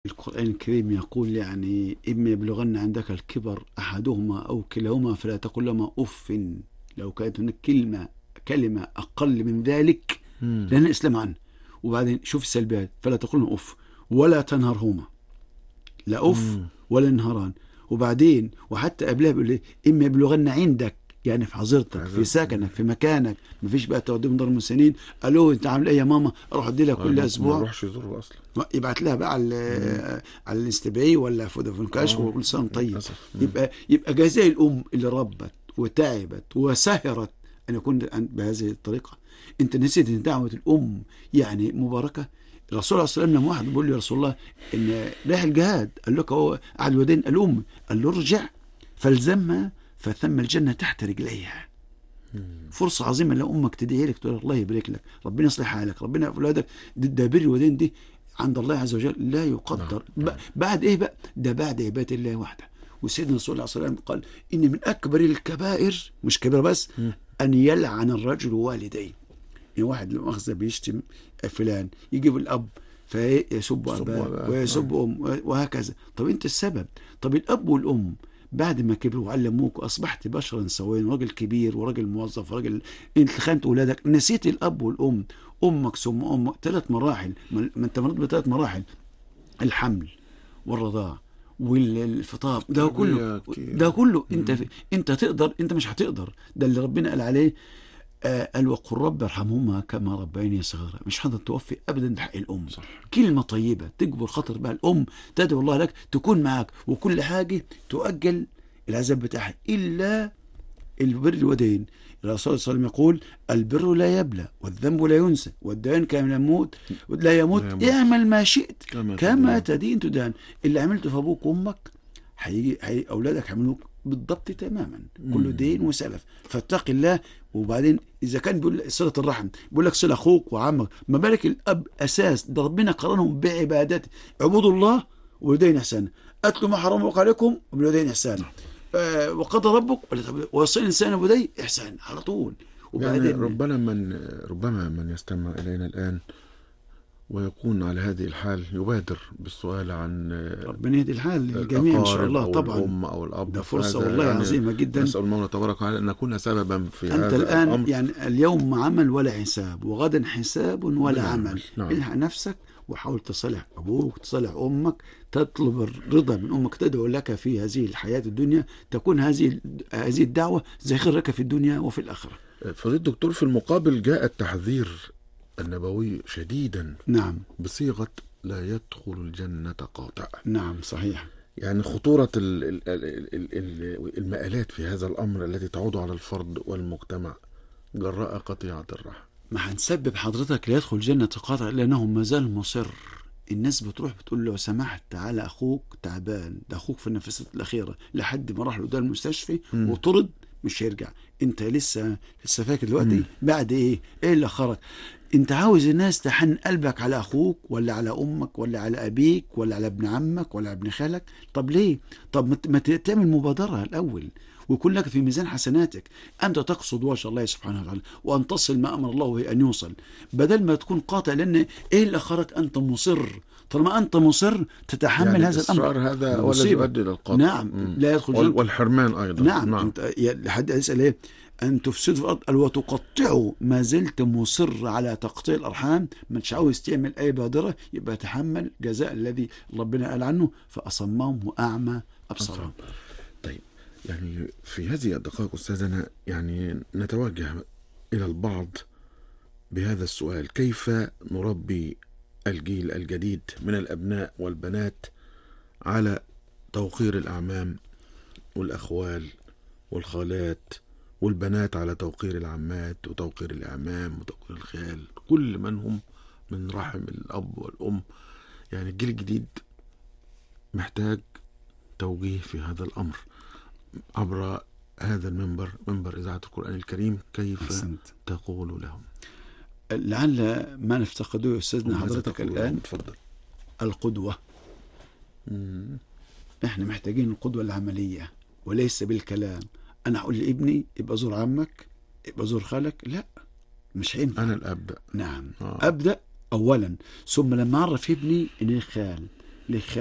القرآن الكريم يقول يعني إما يبلغن عندك الكبر أحدهما أو كلاهما فلا تقل لهما أف لو كانت هناك كلمة كلمة أقل من ذلك مم. لأن الإسلام عنه وبعدين شوف السلبيات فلا تقل لهما أف ولا تنهرهما لا أف مم. ولا انهران وبعدين وحتى قبلها بيقول إيه إما يبلغن عندك يعني في حظيرتك في حظيرتك. سكنك في مكانك مفيش بقى تقدم دار المسنين الو انت عامل ايه يا ماما اروح ادي لها ما- كل ما اسبوع يروحش يزوره اصلا يبعت لها بقى على على الاستبعي ولا فودافون كاش آه. وكل سنه وأنت طيب للأسف. مم. يبقى يبقى جزاء الام اللي ربت وتعبت وسهرت ان يكون بهذه الطريقه انت نسيت ان دعوه الام يعني مباركه الرسول عليه الصلاه والسلام لما واحد بيقول له يا رسول الله ان رايح الجهاد قال لك هو قعد ودين الام قال له ارجع فالزمها فثم الجنه تحت رجليها فرصة عظيمة لو أمك تدعي لك تقول الله يبارك لك ربنا يصلح حالك ربنا يغفر أولادك ده, ده بر الوالدين دي عند الله عز وجل لا يقدر ب- بعد إيه بقى ده بعد عبادة الله وحده وسيدنا رسول الله صلى الله عليه وسلم قال إن من أكبر الكبائر مش كبيرة بس أن يلعن الرجل والديه يعني واحد لما أخذ بيشتم فلان يجيب الأب فيسب يسب أباه أباه. ويسب أم وهكذا طب أنت السبب طب الأب والأم بعد ما كبروا وعلموك واصبحت بشرا سويا راجل كبير وراجل موظف وراجل انت خانت اولادك نسيت الاب والام امك ثم امك ثلاث مراحل ما ما انت مريت بثلاث مراحل الحمل والرضاع والفطام ده كله كتير. ده كله انت في انت تقدر انت مش هتقدر ده اللي ربنا قال عليه آه قال وقل رب ارحمهما كما ربياني صغيرا مش هتقدر توفي ابدا بحق الام صح. كلمه طيبه تجبر خاطر بقى الام تدعو الله لك تكون معك وكل حاجه تؤجل العذاب بتاعها الا البر الودين الرسول صلى الله عليه وسلم يقول البر لا يبلى والذنب لا ينسى والدين كما يموت لا يموت لا يموت. اعمل ما شئت كما كما تدين. تدين تدان اللي عملته في ابوك وامك هيجي هي اولادك هيعملوك بالضبط تماما كله دين وسلف فاتق الله وبعدين اذا كان بيقول صله الرحم بيقول لك صله اخوك وعمك ما بالك الاب اساس ده ربنا قرنهم بعبادته اعبدوا الله وبالوالدين احسانا اتلوا ما حرم الله عليكم وبالوالدين احسانا آه وقضى ربك ولا تعبدوا- ووصي الانسان بوديه احسان على طول يعني وبعدين ربما من ربما من يستمع إلينا الآن ويكون على هذه الحال يبادر بالسؤال عن ربنا يهدي الحال للجميع ان شاء الأقارب الله أو طبعا الأم أو الأب ده فرصة فهذا والله يعني عظيمة جدا. نسأل المولى تبارك وتعالى أن نكون سببا في أنت هذا الآن الأمر يعني اليوم عمل ولا حساب وغدا حساب ولا بلا عمل عمل، نعم. الحق نفسك وحاول تصلح أبوك تصلح أمك تطلب الرضا من أمك تدعو لك في هذه الحياة الدنيا تكون هذه هذه الدعوة ذخير لك في الدنيا وفي الآخرة فضيلة الدكتور في المقابل جاء التحذير النبوي شديدا نعم بصيغة لا يدخل الجنة قاطع نعم صحيح يعني خطورة ال- ال- ال- ال- ال- المآلات في هذا الأمر التي تعود على الفرد والمجتمع جراء قطيعة الرحم ما هنسبب حضرتك لا يدخل جنة قاطع لأنه ما زال مصر الناس بتروح بتقول له لو سمحت تعالى أخوك تعبان ده أخوك في النفسات الأخيرة لحد ما راح له ده المستشفى مم. وطرد مش هيرجع أنت لسه لسه فاكر دلوقتي بعد إيه؟ إيه اللي خرج؟ أنت عاوز الناس تحن قلبك على أخوك ولا على أمك ولا على أبيك ولا على ابن عمك ولا على ابن خالك؟ طب ليه؟ طب ما ت- ما ت- تعمل مبادرة الأول ويكون لك في ميزان حسناتك أنت تقصد وجه الله سبحانه وتعالى وأن تصل ما أمر الله به أن يوصل بدل ما تكون قاطع لأن إيه اللي أخرك أنت مصر طالما أنت مصر تتحمل يعني هذا الأمر الإصرار هذا ده هو الذي مصيبة. يؤدي إلى القطع نعم مم. لا يدخل وال- جنة والحرمان أيضا نعم, نعم. انت يا- لحد يسال ايه ان تفسدوا في الارض قال وتقطعوا ما زلت مصر على تقطيع الارحام مش عاوز تعمل اي بادره يبقى تحمل جزاء الذي ربنا قال عنه فاصمهم واعمى ابصارهم طيب يعني في هذه الدقائق أستاذنا يعني نتوجه إلى البعض بهذا السؤال كيف نربي الجيل الجديد من الأبناء والبنات على توقير الأعمام والأخوال والخالات والبنات على توقير العمات وتوقير الأعمام وتوقير الخال كل من هم من رحم الأب والأم يعني الجيل الجديد محتاج توجيه في هذا الأمر عبر هذا المنبر منبر إذاعة القرآن الكريم كيف احسنت تقول لهم لعل ما نفتقده يا استاذنا وماذا حضرتك تقول الان لهم؟ تفضل القدوه مم. احنا محتاجين القدوه العمليه وليس بالكلام انا اقول لابني يبقى زور عمك يبقى زور خالك لا مش هينفع أنا الأب نعم آه. ابدا اولا ثم لما اعرف ابني ان ليه خال ليه خال